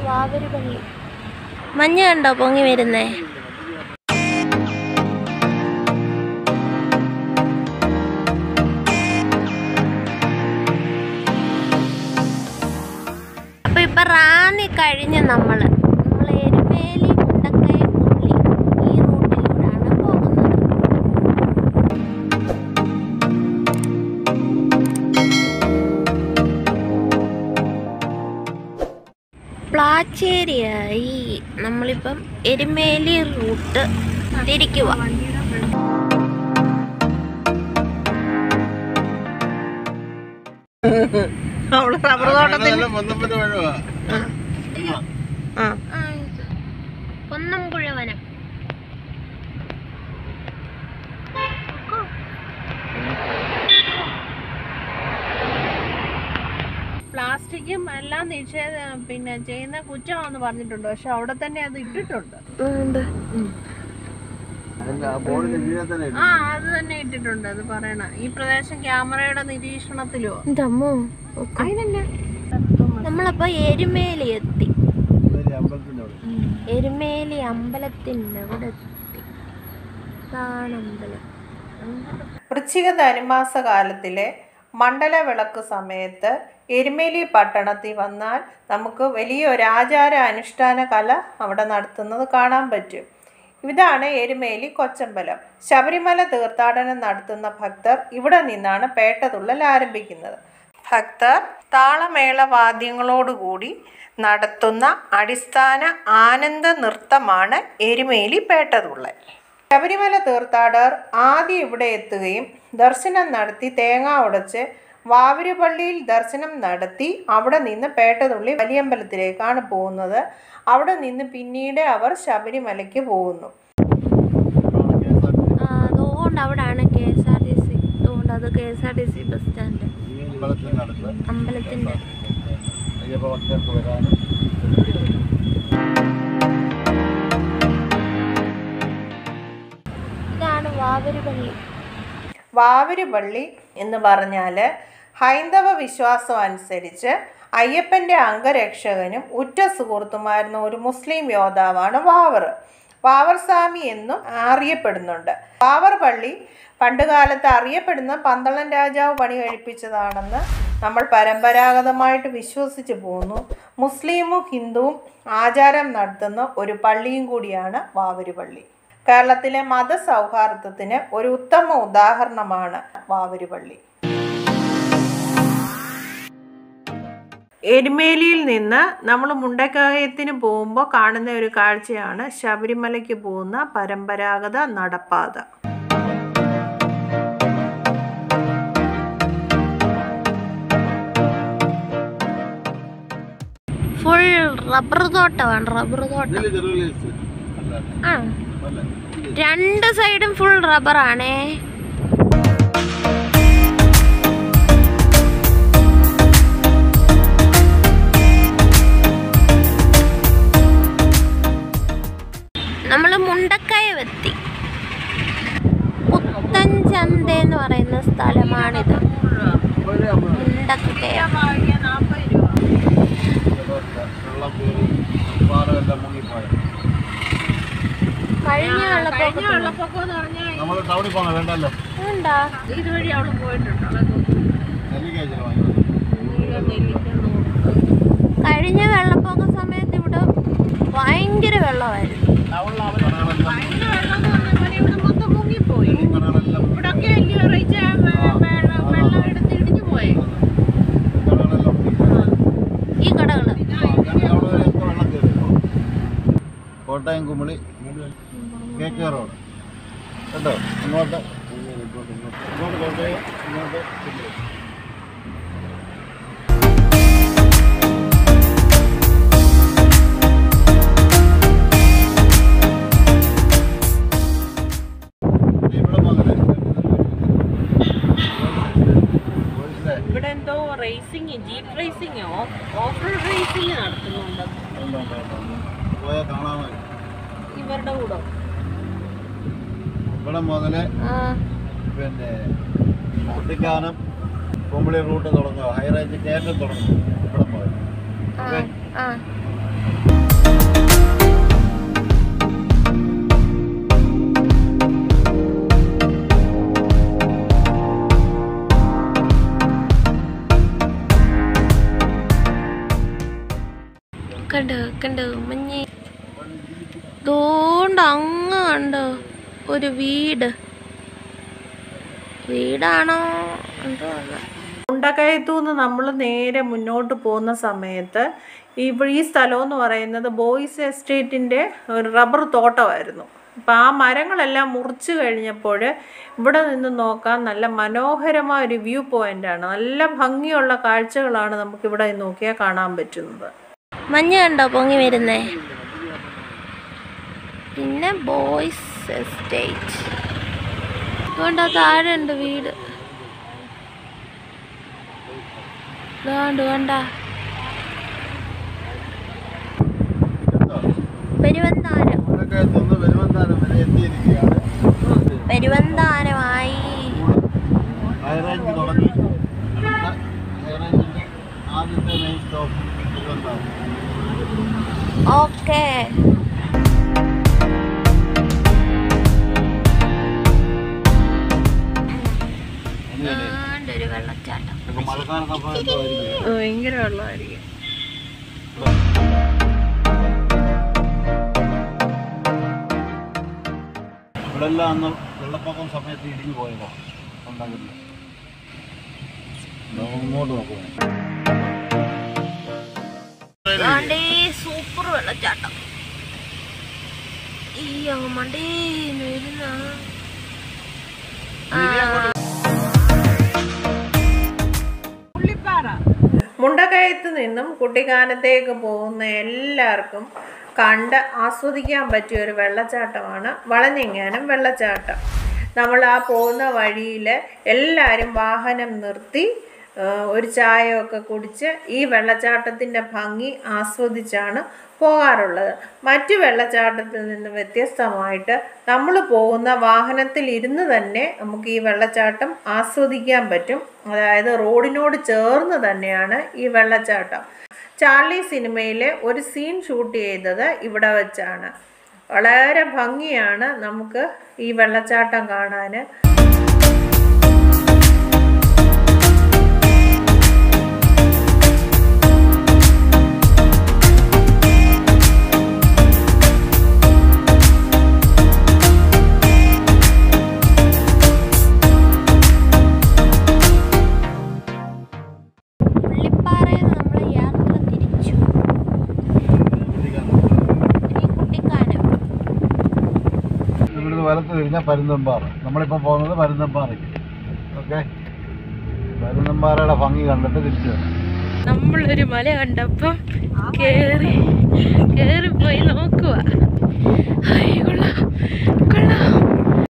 വാവര് പള്ളി മഞ്ഞ് കണ്ടോ പൊങ്ങി വരുന്നേ അപ്പൊ ഇപ്പൊ റാന്നി കഴിഞ്ഞ് നമ്മള് നമ്മള് എരുമേലി മുണ്ടക്കയം പുള്ളി ഈ റൂട്ടിലൂടെയാണ് പോകുന്നത് പ്ലാച്ചേരിയായി നമ്മളിപ്പം എരുമേലി റൂട്ട് തിരിക്കുക അവള് റബ്ബർ തോട്ടത്തിൽ പന്ത്രണ്ട് മഴവാ ആ പൊന്നമ്പുഴ വനം പ്ലാസ്റ്റിക്കും എല്ലാം നിഷേധ പിന്നെ ചെയ്യുന്ന കുറ്റമാണെന്ന് പറഞ്ഞിട്ടുണ്ട് പക്ഷെ അവിടെ തന്നെ അത് ഇട്ടിട്ടുണ്ട് ബോർഡിന്റെ കീഴെ തന്നെ ആ അത് തന്നെ ഇട്ടിട്ടുണ്ട് അത് പറയണ ഈ പ്രദേശം ക്യാമറയുടെ നിരീക്ഷണത്തിലോ ഇതമ്മോ അതിനല്ല നമ്മളപ്പോ എരുമേലി എത്തി ഇവര് അമ്പലത്തിന്റെ അവിടെ എരുമേലി അമ്പലത്തിന്റെ അവിടെ എത്തി ഇതാണ് അമ്പലം വൃശ്ചിക ധനുമാസ കാലത്തിലെ മണ്ഡല വിളക്ക് സമയത്ത് എരുമേലി പട്ടണത്തിൽ വന്നാൽ നമുക്ക് വലിയൊരു ആചാര അനുഷ്ഠാന കല അവിടെ നടത്തുന്നത് കാണാൻ പറ്റും ഇതാണ് എരുമേലി കൊച്ചമ്പലം ശബരിമല തീർത്ഥാടനം നടത്തുന്ന ഭക്തർ ഇവിടെ നിന്നാണ് പേട്ടതുള്ളൽ ആരംഭിക്കുന്നത് ഭക്തർ താളമേള വാദ്യങ്ങളോടുകൂടി നടത്തുന്ന അടിസ്ഥാന ആനന്ദ നൃത്തമാണ് എരുമേലി പേട്ടതുള്ളൽ ശബരിമല തീർത്ഥാടകർ ആദ്യം ഇവിടെ എത്തുകയും ദർശനം നടത്തി തേങ്ങ ഉടച്ച് വാവരുപള്ളിയിൽ ദർശനം നടത്തി അവിടെ നിന്ന് പേട്ടതുള്ളി വലിയമ്പലത്തിലേക്കാണ് പോകുന്നത് അവിടെ നിന്ന് പിന്നീട് അവർ ശബരിമലയ്ക്ക് പോകുന്നു ആ, അതുകൊണ്ട് അവിടാണ് K S R T C അതുകൊണ്ട് അത് K S R T C bus stand ഈ അമ്പലത്തിന്റെ അടുത്ത് അമ്പലത്തിന്റെ അയ്യപ്പ ഭക്തർക്ക് വരാനും ഇതാണ് വാവരുപള്ളി വാവരുപള്ളി എന്ന് പറഞ്ഞാൽ ഹൈന്ദവ വിശ്വാസം അനുസരിച്ച് അയ്യപ്പൻ്റെ അംഗരക്ഷകനും ഉറ്റ സുഹൃത്തുമായിരുന്ന ഒരു മുസ്ലിം യോദ്ധാവാണ് വാവർ വാവർ സ്വാമി എന്നും അറിയപ്പെടുന്നുണ്ട് വാവർ പള്ളി പണ്ടുകാലത്ത് അറിയപ്പെടുന്ന പന്തളൻ രാജാവ് പണി കഴിപ്പിച്ചതാണെന്ന് നമ്മൾ പരമ്പരാഗതമായിട്ട് വിശ്വസിച്ച് പോന്നു മുസ്ലിമും ഹിന്ദുവും ആചാരം നടത്തുന്ന ഒരു പള്ളിയും കൂടിയാണ് വാവരുപള്ളി കേരളത്തിലെ മതസൗഹാർദ്ദത്തിന് ഒരു ഉത്തമ ഉദാഹരണമാണ് വാവരുപള്ളി എരുമേലിയിൽ നിന്ന് നമ്മൾ മുണ്ടക്കയത്തിന് പോകുമ്പോൾ കാണുന്ന ഒരു കാഴ്ചയാണ് ശബരിമലയ്ക്ക് പോകുന്ന പരമ്പരാഗത നടപ്പാത ഫുൾ റബ്ബർ തോട്ടമാണ് റബ്ബർ തോട്ടം ഇതില് ചെറുകിളി estate. അല്ല, ആ അല്ല. രണ്ട് സൈഡും ഫുൾ റബ്ബറാണേ നമ്മൾ മുണ്ടക്കയം എത്തി പുത്തൻചന്ത എന്ന് പറയുന്ന സ്ഥലമാണിത് ഒരു അമ്പലം. മുണ്ടക്കയം വെള്ളം കയറി പാറയെല്ലാം മുങ്ങിപ്പോയ കഴിഞ്ഞ വെള്ളപ്പൊക്കത്തിന് വെള്ളപ്പൊക്കം എന്ന് പറഞ്ഞാൽ നമ്മൾ ടൗണിൽ പോകണം വേണ്ടല്ലോ ഉണ്ടാ ഇതുവഴി അവള് പോയിട്ടുണ്ട് നെല്ലിക്കായ ചില വാങ്ങി കഴിഞ്ഞ വെള്ളപ്പൊക്ക സമയത്ത് ഇവിടെ ഭയങ്കര വെള്ളമായിരുന്നു കടകളെല്ലാം ഇവിടെ മൊത്തം മുങ്ങിപ്പോയി കടകളെല്ലാം ഇവിടൊക്കെ അല്ലേ അറിയിച്ച വെള്ളം എടുത്ത് ഇടിഞ്ഞു പോയി കടകളെല്ലാം മുങ്ങി. ഈ കടകള് ആ, അവിടെ വരെയൊക്കെ വെള്ളം കയറി Kottayam Kumily K K road കേട്ടോ ഇങ്ങോട്ട് ഇങ്ങോട്ട് കോട്ടയം ഇങ്ങോട്ട് കുമളി ഇവിടെ മകനെ പോലീസിലെ ഇവിടെ എന്തോ racing jeep racing off road racing നടത്തുന്നുണ്ട് ഉണ്ട്, ഉണ്ട്, ഉണ്ട്, ഉണ്ട്. പോയാൽ കാണാമോ ഇവരുടെ കൂടെ ഇവിടെ മുതല് ആ പിന്നെ കുട്ടിക്കാനം കുമ്പളി റൂട്ട് തുടങ്ങുക ഹൈറേഞ്ച് കയറ്റം തുടങ്ങും ഇവിടെ മുതൽ ആ ആ കണ്ടോ കണ്ടോ മഞ്ഞ് തോണ്ട് അങ്ങ് കണ്ടോ ഒരു വീട് വീടാണോ എന്തോ ആണ്. മുണ്ടക്കയത്തു നിന്ന് നമ്മൾ നേരെ മുന്നോട്ട് പോകുന്ന സമയത്ത് ഇവിടെ ഈ സ്ഥലം എന്ന് പറയുന്നത് ബോയ്സ് എസ്റ്റേറ്റിൻ്റെ ഒരു റബ്ബർ തോട്ടമായിരുന്നു അപ്പോൾ ആ മരങ്ങളെല്ലാം മുറിച്ച് കഴിഞ്ഞപ്പോൾ ഇവിടെ നിന്ന് നോക്കാൻ നല്ല മനോഹരമായ ഒരു വ്യൂ പോയിൻ്റാണ് നല്ല ഭംഗിയുള്ള കാഴ്ചകളാണ് നമുക്കിവിടെ നോക്കിയാൽ കാണാൻ പറ്റുന്നത് മഞ്ഞ് കണ്ടോ പൊങ്ങി വരുന്നേ പിന്നെ ബോയ്സ് എസ്റ്റേറ്റ് അതുകൊണ്ട് താഴെ ഉണ്ട് വീട് ഇതാണ്ട് കണ്ട പെരുവന്താനം ഇവിടെയൊക്കെ എത്തുന്ന വരുവന്താനം വരെ എത്തിയിരിക്കുകയാണ് പെരുവന്താനമായി ഹൈറേഞ്ച് തുടങ്ങി അടുത്ത ഹൈറേഞ്ചിൻ്റെ ആദ്യത്തെ മെയിൻ സ്റ്റോപ്പ് തിരുവനന്തപുരം ഓക്കേ ഒരു വെള്ളച്ചാട്ടം ഇതൊക്കെ മഴക്കാല സമയത്തായിരിക്കും ഭയങ്കര വെള്ളമായിരിക്കും ഇവിടെ എല്ലാം അന്ന് വെള്ളപ്പൊക്കം സമയത്ത് ഇടിഞ്ഞു പോയതാണ് ഉണ്ടാകുന്നത് ഇങ്ങോട്ട് നോക്കുന്നു ആണ്ടേ സൂപ്പർ വെള്ളച്ചാട്ടം ഈ അങ്ങ് മണ്ടേ വരുന്ന മുണ്ടക്കയത്ത് നിന്നും കുട്ടിക്കാനത്തേക്ക് പോകുന്ന എല്ലാവർക്കും കണ്ട് ആസ്വദിക്കാൻ പറ്റിയ ഒരു വെള്ളച്ചാട്ടമാണ് വളഞ്ഞെങ്ങാനം വെള്ളച്ചാട്ടം നമ്മൾ ആ പോകുന്ന വഴിയിൽ എല്ലാവരും വാഹനം നിർത്തി ആ, ഒരു ചായയൊക്കെ കുടിച്ച് ഈ വെള്ളച്ചാട്ടത്തിൻ്റെ ഭംഗി ആസ്വദിച്ചാണ് പോകാറുള്ളത് മറ്റു വെള്ളച്ചാട്ടത്തിൽ നിന്ന് വ്യത്യസ്തമായിട്ട് നമ്മൾ പോകുന്ന വാഹനത്തിൽ ഇരുന്ന് തന്നെ നമുക്ക് ഈ വെള്ളച്ചാട്ടം ആസ്വദിക്കാൻ പറ്റും അതായത് റോഡിനോട് ചേർന്ന് തന്നെയാണ് ഈ വെള്ളച്ചാട്ടം ചാർലി സിനിമയിലെ ഒരു സീൻ ഷൂട്ട് ചെയ്തത് ഇവിടെ വെച്ചാണ് വളരെ ഭംഗിയാണ് നമുക്ക് ഈ വെള്ളച്ചാട്ടം കാണാൻ പുള്ളിപ്പാറയിൽ നമ്മൾ യാത്ര തിരിച്ചു ഇനി കുട്ടിക്കാനം ഇവിടുന്ന് വലത്ത് കഴിഞ്ഞാൽ പരുന്തമ്പാറ നമ്മളിപ്പോൾ പോകുന്നത് പരുന്തമ്പാറയ്ക്ക് ഓക്കെ പരുന്തമ്പാറയുടെ ഭംഗി കണ്ടിട്ട് തിരിച്ചു വരാം നമ്മളൊരു മല കണ്ടപ്പം കേറി